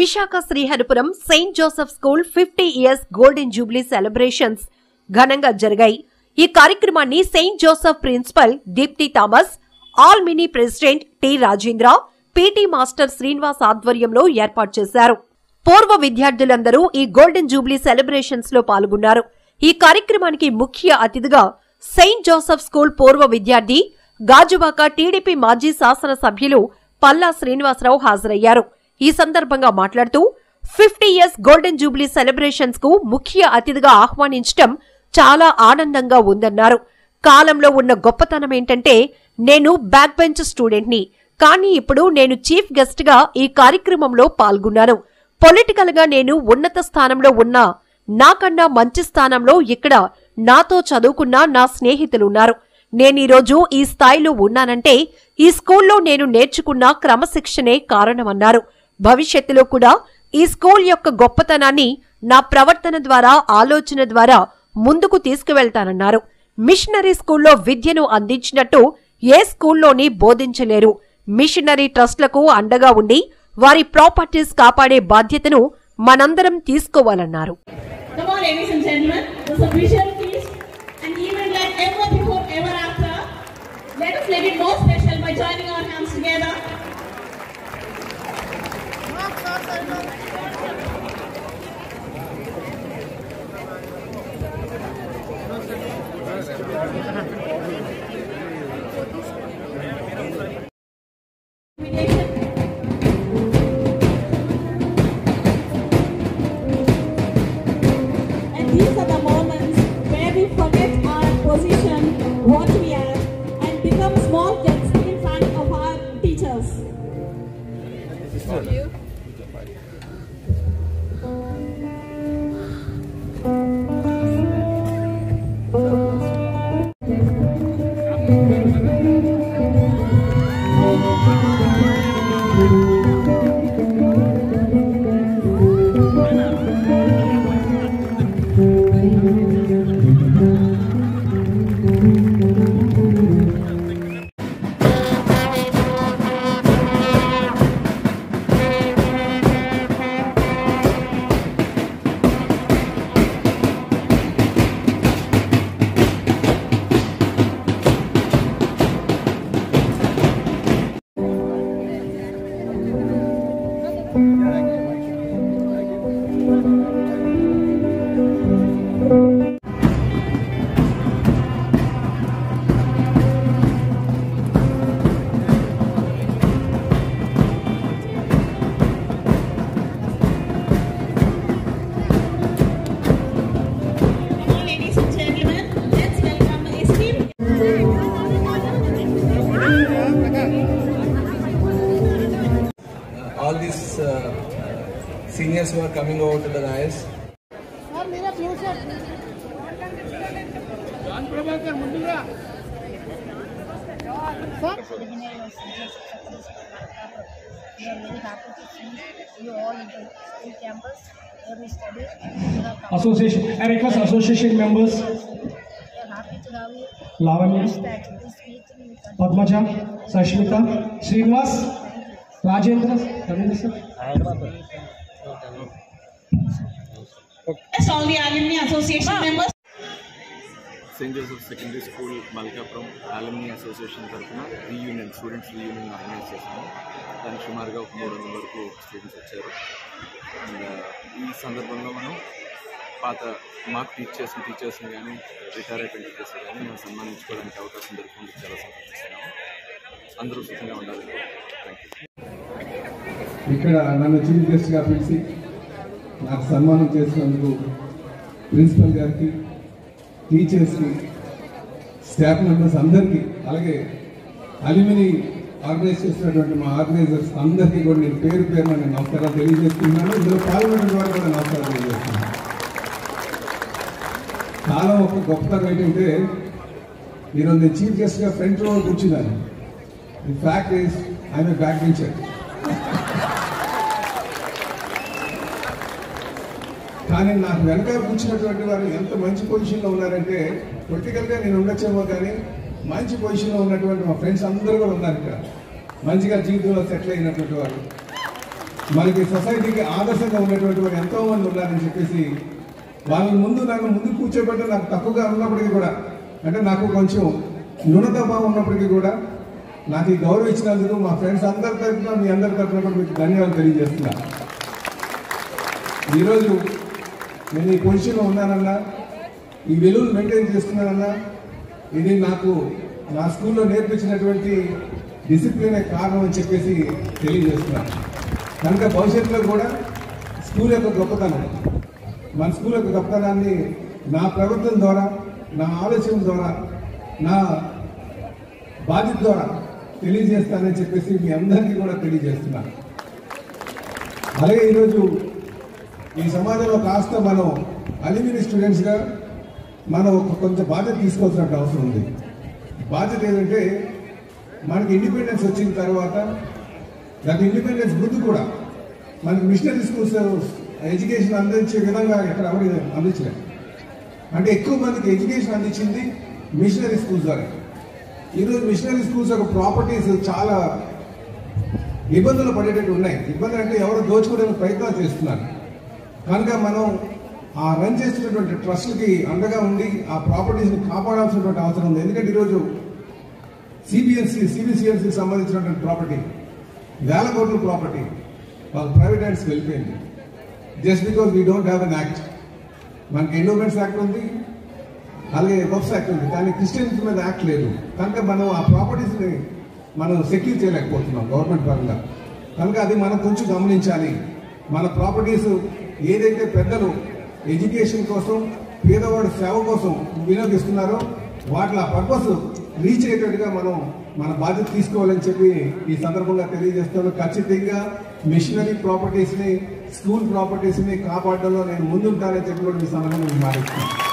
Visakha Sriharipuram Saint Joseph school fifty years golden jubilee celebrations ఘనంగా జరిగాయి ఈ కార్యక్రమాన్ని Saint Joseph principal Deepti Thomas alumni president T Rajendra PT master Srinivas ఆధ్వర్యంలో ఏర్పాటు చేశారు పూర్వ విద్యార్థులందరూ ఈ గోల్డెన్ జూబ్లీ సెలబ్రేషన్స్ లో పాల్గొన్నారు ఈ కార్యక్రమానికి ముఖ్య అతిథిగా సెయింట్ జోసెఫ్ స్కూల్ పూర్వ విద్యార్థి గాజువాక టీడీపీ మాజీ శాసన సభ్యులు పల్లా శ్రీనివాసరావు హాజరయ్యారు ఈ సందర్భంగా మాట్లాడుతూ fifty years golden jubilee celebrations కు ముఖ్య అతిథిగా ఆహ్వానించడం చాలా ఆనందంగా ఉందన్నారు కాలంలో ఉన్న గొప్పతనం ఏంటంటే నేను బ్యాక్ బెంచ్ స్టూడెంట్ ని కానీ ఇప్పుడు నేను చీఫ్ గెస్ట్ గా ఈ కార్యక్రమంలో పాల్గొన్నాను పొలిటికల్ గా నేను ఉన్నత స్థానంలో ఉన్నా నాకన్నా మంచి స్థానంలో ఇక్కడ నాతో చదువుకున్న నా స్నేహితులున్నారు నేనీరోజు ఈ స్థాయిలో ఉన్నానంటే ఈ స్కూల్లో నేను నేర్చుకున్న క్రమశిక్షణే కారణమన్నారు భవిష్యత్తులో కూడా ఈ స్కూల్ యొక్క గొప్పతనాన్ని నా ప్రవర్తన ద్వారా ఆలోచన ద్వారా ముందుకు తీసుకువెళ్తానన్నారు మిషనరీ స్కూల్లో విద్యను అందించినట్టు ఏ స్కూల్లోని బోధించలేరు మిషనరీ ట్రస్ట్లకు అండగా ఉండి వారి ప్రాపర్టీస్ కాపాడే బాధ్యతను మనందరం తీసుకోవాలన్నారు Come on, ladies and gentlemen, this is a visual feast, an event like ever before, ever after. Let us make it more special by joining our hands together. And these are the moments where we forget our position, what we are, and become small kids in front of our teachers. Come on, ladies and gentlemen, let's welcome the esteemed. all these uh, uh, seniors who are coming over to the dais. We are very happy to see you all in the school campus where we study. We are com- Association, I request association members, we are happy to have you. Lavanya, Wish that this meeting will continue. Padmaja, Sashmita, Srinivas, Rajendra, Ravindra sir. Yes, all the alumni association members. Saint Joseph secondary school Malkapuram alumni association తరఫున reunion students reunion organise చేశాము దానికి సుమారుగా ఒక మూడు వందల వరకు students వచ్చారు and ఈ సందర్భంలో మనం పాత మాకు టీచ్ చేసిన టీచర్స్ని కానీ రిటైర్ అయిపోయిన టీచర్స్ కానీ మనం సన్మానించుకోవడానికి అవకాశం దొరుకుతుంది చాలా సంతోషిస్తున్నాము అందరూ సుఖంగా ఉండాలి థ్యాంక్ యూ ఇక్కడ నన్ను చీఫ్ గెస్ట్గా పిలిచి నాకు సన్మానం చేసినందుకు ప్రిన్సిపల్ గారికి టీచర్స్కి స్టాఫ్ మెంబర్స్ అందరికీ అలాగే అలిమిని ఆర్గనైజ్ చేసినటువంటి మా ఆర్గనైజర్స్ అందరికీ కూడా నేను పేరు పేరున నేను నమస్కారాలు తెలియజేస్తున్నాను ఇందులో పాల్గొనడం ద్వారా కూడా నమస్కారాలు తెలియజేస్తున్నాను చాలా ఒక గొప్పతనం ఏంటంటే ఈరోజు నేను చీఫ్ గెస్ట్గా ఫ్రంట్ రో కూర్చున్నాను the fact is I'm back bencher కానీ నాకు వెనక కూర్చున్నటువంటి వారు ఎంత మంచి పొజిషన్లో ఉన్నారంటే పొలిటికల్గా నేను ఉండొచ్చేమో కానీ మంచి పొజిషన్లో ఉన్నటువంటి మా ఫ్రెండ్స్ అందరూ కూడా ఉన్నారు ఇక్కడ మంచిగా జీవితంలో సెటిల్ అయినటువంటి వారు మనకి సొసైటీకి ఆదర్శంగా ఉన్నటువంటి వారు ఎంతో మంది ఉన్నారని చెప్పేసి వాళ్ళ ముందు నన్ను ముందు కూర్చోబెట్టి నాకు తక్కువగా ఉన్నప్పటికీ కూడా అంటే నాకు కొంచెం న్యూనత భావం ఉన్నప్పటికీ కూడా నాకు ఈ గౌరవం ఇచ్చినందుకు మా ఫ్రెండ్స్ అందరి తరఫున మీ అందరి తరఫున కూడా మీకు ధన్యవాదాలు తెలియజేస్తున్నా ఈరోజు నేను ఈ పొజిషన్లో ఉన్నానన్నా ఈ విలువలు మెయింటైన్ చేస్తున్నానన్నా ఇది నాకు నా స్కూల్లో నేర్పించినటువంటి డిసిప్లినే కారణం అని చెప్పేసి తెలియజేస్తున్నాను కనుక భవిష్యత్తులో కూడా స్కూల్ యొక్క గొప్పతనం మన స్కూల్ యొక్క గొప్పతనాన్ని నా ప్రవర్తన ద్వారా నా ఆలోచన ద్వారా నా బాధ్యత ద్వారా తెలియజేస్తానని చెప్పేసి మీ అందరికీ కూడా తెలియజేస్తున్నాను అలాగే ఈరోజు ఈ సమాజంలో కాస్త మనం అలిమిని స్టూడెంట్స్గా మనం ఒక కొంచెం బాధ్యత తీసుకోవాల్సిన అవసరం ఉంది బాధ్యత ఏంటంటే మనకి ఇండిపెండెన్స్ వచ్చిన తర్వాత దాని ఇండిపెండెన్స్ ముందు కూడా మనకి మిషనరీ స్కూల్స్ ఎడ్యుకేషన్ అందించే విధంగా ఎక్కడ ఎవరు అందించలేదు అంటే ఎక్కువ మందికి ఎడ్యుకేషన్ అందించింది మిషనరీ స్కూల్స్ ద్వారా ఈరోజు మిషనరీ స్కూల్స్ యొక్క ప్రాపర్టీస్ చాలా ఇబ్బందులు పడేటట్టు ఉన్నాయి ఇబ్బంది అంటే ఎవరు దోచుకోవడానికి ప్రయత్నాలు చేస్తున్నారు కనుక మనం ఆ రన్ చేస్తున్నటువంటి ట్రస్ట్కి అండగా ఉండి ఆ ప్రాపర్టీస్ని కాపాడాల్సినటువంటి అవసరం ఉంది ఎందుకంటే ఈరోజు సిబిఎస్సి సిబిసిఎన్సికి సంబంధించినటువంటి ప్రాపర్టీ వేల కోట్ల ప్రాపర్టీ వాళ్ళ ప్రైవేట్ హ్యాండ్స్కి వెళ్ళిపోయింది just because we don't have an act మనకి ఎండోమెంట్స్ యాక్ట్ ఉంది అలాగే వెబ్స్ యాక్ట్ ఉంది కానీ క్రిస్టియన్స్ మీద యాక్ట్ లేదు కనుక మనం ఆ ప్రాపర్టీస్ని మనం సెక్యూర్ చేయలేకపోతున్నాం గవర్నమెంట్ పరంగా కనుక అది మనం కొంచెం గమనించాలి మన ప్రాపర్టీస్ ఏదైతే పెద్దలు ఎడ్యుకేషన్ కోసం పేదవాడి సేవ కోసం వినియోగిస్తున్నారో వాటి ఆ పర్పస్ రీచ్ అయ్యేటట్టుగా మనం మన బాధ్యత తీసుకోవాలని చెప్పి ఈ సందర్భంగా తెలియజేస్తాను ఖచ్చితంగా మిషనరీ ప్రాపర్టీస్ని స్కూల్ ప్రాపర్టీస్ని కాపాడడంలో నేను ముందుంటానని చెప్పి కూడా ఈ సందర్భంగా మాట్లాడుతున్నాను